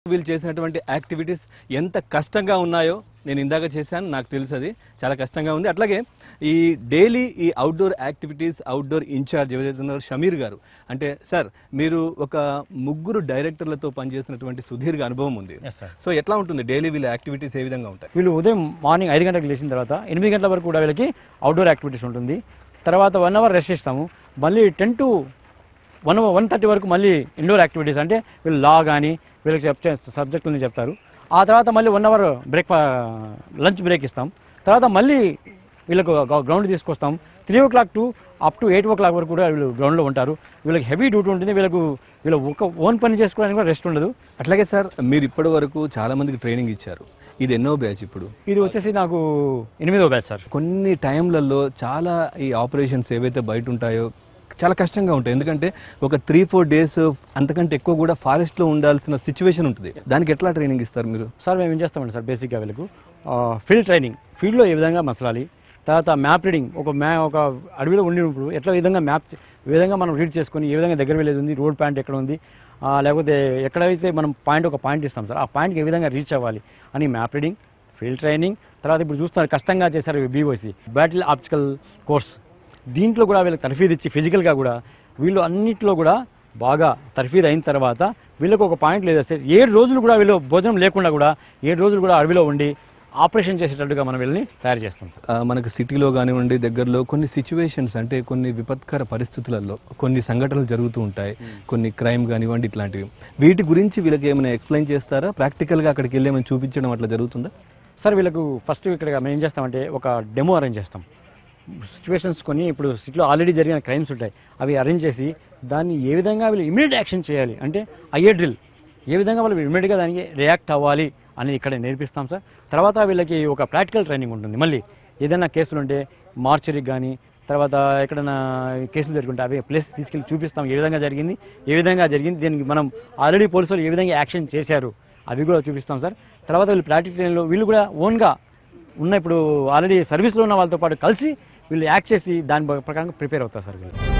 వీళ్ళు చేసినటువంటి యాక్టివిటీస్ ఎంత కష్టంగా ఉన్నాయో నేను ఇందాక చేశాను నాకు తెలుసు అది చాలా కష్టంగా ఉంది అట్లాగే ఈ డైలీ ఈ అవుట్డోర్ యాక్టివిటీస్ అవుట్డోర్ ఇన్ఛార్జ్ ఎవరైతే ఉన్నారో షమీర్ గారు అంటే సార్ మీరు ఒక ముగ్గురు డైరెక్టర్లతో పనిచేసినటువంటి సుదీర్ఘ అనుభవం ఉంది ఎస్ సార్ సో ఎట్లా ఉంటుంది డైలీ వీళ్ళ యాక్టివిటీస్ ఏ విధంగా ఉంటాయి వీళ్ళు ఉదయం మార్నింగ్ ఐదు గంటలకు లేచిన తర్వాత ఎనిమిది గంటల వరకు కూడా వీళ్ళకి అవుట్డోర్ యాక్టివిటీస్ ఉంటుంది తర్వాత వన్ అవర్ రెస్ట్ ఇస్తాము మళ్ళీ ten to one one thirty వరకు మళ్ళీ ఇండోర్ యాక్టివిటీస్ అంటే వీళ్ళు లా కానీ వీళ్ళకి చెప్తే సబ్జెక్టులని చెప్తారు ఆ తర్వాత మళ్ళీ one hour break lunch break ఇస్తాం తర్వాత మళ్ళీ వీళ్ళకు గ్రౌండ్ తీసుకొస్తాం three o'clock to up to eight o'clock వరకు కూడా వీళ్ళు గ్రౌండ్లో ఉంటారు వీళ్ళకి హెవీ డ్యూటీ ఉంటుంది వీళ్ళకు వీళ్ళ ఒక ఓన్ పని చేసుకోవడానికి కూడా రెస్ట్ ఉండదు అట్లాగే సార్ మీరు ఇప్పటి వరకు చాలా మందికి ట్రైనింగ్ ఇచ్చారు ఇది ఎన్నో బ్యాచ్ ఇప్పుడు ఇది వచ్చేసి నాకు ఎనిమిదో బ్యాచ్ సార్ కొన్ని టైంలలో చాలా ఈ ఆపరేషన్స్ ఏవైతే బయట ఉంటాయో చాలా కష్టంగా ఉంటాయి ఎందుకంటే ఒక త్రీ ఫోర్ డేస్ అంతకంటే ఎక్కువ కూడా ఫారెస్ట్ లో ఉండాల్సిన సిచ్యువేషన్ ఉంటుంది దానికి ఎట్లా ట్రైనింగ్ ఇస్తారు మీరు సార్ మేము ఏం చేస్తామండి సార్ బేసిక్గా వీళ్ళకు ఫీల్డ్ ట్రైనింగ్ ఫీల్డ్లో ఏ విధంగా మసలాలి తర్వాత మ్యాప్ రీడింగ్ ఒక మ్యా ఒక అడవిలో ఉండినప్పుడు ఎట్లా విధంగా మ్యాప్ ఏ విధంగా మనం రీడ్ చేసుకొని ఏ విధంగా దగ్గర వెళ్ళేది ఉంది రోడ్ పాయింట్ ఎక్కడ ఉంది ఆ, లేకపోతే ఎక్కడైతే మనం పాయింట్ ఒక పాయింట్ ఇస్తాం సార్ ఆ పాయింట్కి ఏ విధంగా రీచ్ అవ్వాలి అని మ్యాప్ రీడింగ్ ఫీల్డ్ ట్రైనింగ్ తర్వాత ఇప్పుడు చూస్తున్నారు కష్టంగా చేశారు బీఓసి బ్యాటిల్ ఆప్టికల్ కోర్స్ దీంట్లో కూడా వీళ్ళకి తర్ఫీదు ఇచ్చి ఫిజికల్గా కూడా వీళ్ళు అన్నింటిలో కూడా బాగా తర్ఫీదు అయిన తర్వాత వీళ్ళకు ఒక పాయింట్ లేదా సార్ ఏడు రోజులు కూడా వీళ్ళు భోజనం లేకుండా కూడా ఏడు రోజులు కూడా అడవిలో ఉండి ఆపరేషన్ చేసేటట్టుగా మనం వీళ్ళని తయారు చేస్తాం సార్ ఆ, మనకు సిటీలో కానివ్వండి దగ్గరలో కొన్ని సిచ్యువేషన్స్ అంటే కొన్ని విపత్కర పరిస్థితులలో కొన్ని సంఘటనలు జరుగుతూ ఉంటాయి కొన్ని క్రైమ్ కానివ్వండి ఇట్లాంటివి వీటి గురించి వీళ్ళకి ఏమైనా ఎక్స్ప్లెయిన్ చేస్తారా ప్రాక్టికల్గా అక్కడికి వెళ్ళి ఏమైనా చూపించడం అట్లా జరుగుతుందా సార్ వీళ్ళకు ఫస్ట్ ఇక్కడ మేము ఏం చేస్తామంటే ఒక డెమో అరేంజ్ చేస్తాం సిచ్యువేషన్స్ కొన్ని ఇప్పుడు సిటీలో ఆల్రెడీ జరిగిన క్రైమ్స్ ఉంటాయి అవి అరేంజ్ చేసి దాన్ని ఏ విధంగా వీళ్ళు ఇమీడియట్ యాక్షన్ చేయాలి అంటే అయ్యే డ్రిల్ ఏ విధంగా వాళ్ళు ఇమీడియట్గా దానికి రియాక్ట్ అవ్వాలి అని ఇక్కడ నేర్పిస్తాం సార్ తర్వాత వీళ్ళకి ఒక ప్రాక్టికల్ ట్రైనింగ్ ఉంటుంది మళ్ళీ ఏదైనా కేసులు ఉంటే మార్చరీకి కానీ తర్వాత ఎక్కడైనా కేసులు జరుగుంటే అవి ప్లేస్ తీసుకెళ్ళి చూపిస్తాం ఏ విధంగా జరిగింది ఏ విధంగా జరిగింది దీనికి మనం ఆల్రెడీ పోలీసులు ఏ విధంగా యాక్షన్ చేశారు అవి కూడా చూపిస్తాం సార్ తర్వాత వీళ్ళు ప్రాక్టికల్ ట్రైనింగ్లో వీళ్ళు కూడా ఓన్గా ఉన్న ఇప్పుడు ఆల్రెడీ సర్వీస్లో ఉన్న వాళ్ళతో పాటు కలిసి వీళ్ళు యాక్ట్ చేసి దాని ప్రకారంగా ప్రిపేర్ అవుతారు సార్ వీళ్ళు